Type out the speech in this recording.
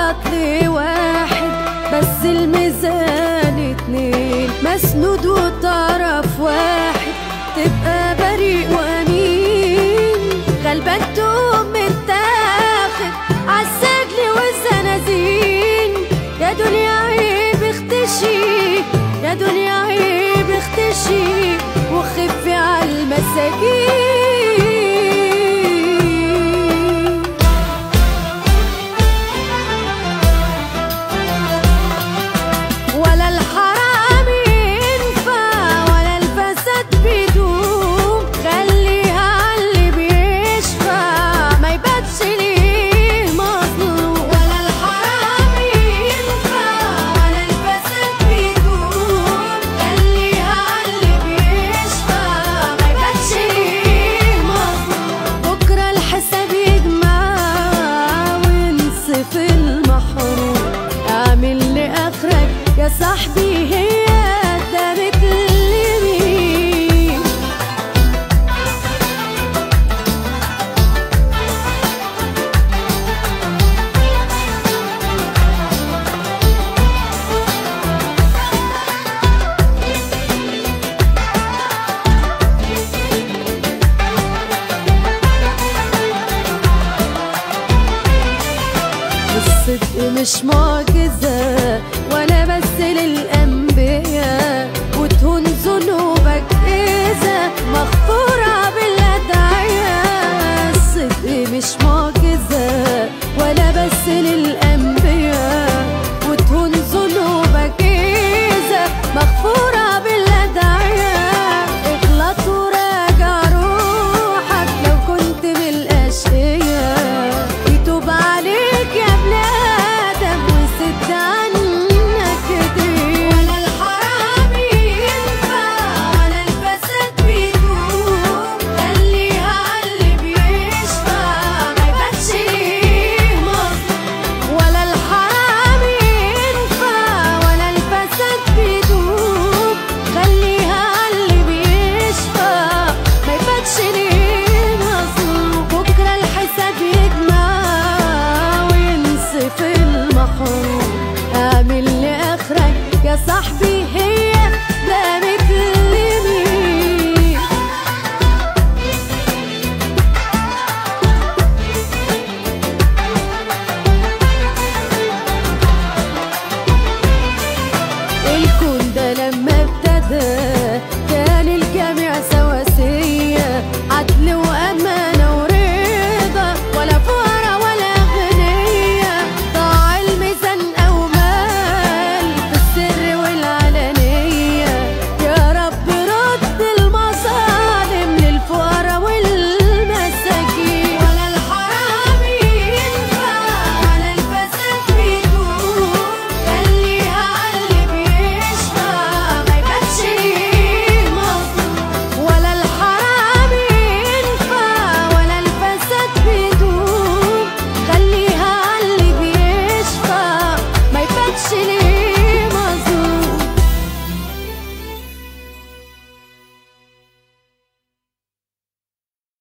تغلط لواحد بس الميزان اتنين مسنود وطرف واحد تبقى بريء وامين غلبان تقوم متاخد عالسجن والزنازين يا دنيا عيب اختشي يا دنيا عيب اختشي وخفي عالمساجين ولا الحرام ينفع ولا الفساد بيدوم خليها عاللي بيشفع ما يباتش ليه مظلوم ولا الحرام ينفع ولا الفساد بيدوم خليها عاللي بيشفع ما يباتش ليه مظلوم بكره الحساب يجمع وانصف المحروم اعمل لاخرك يا صاحبي هي قدامت لمين الصدق مش معجزة ولا بس للأنبياء وتهون ذنوب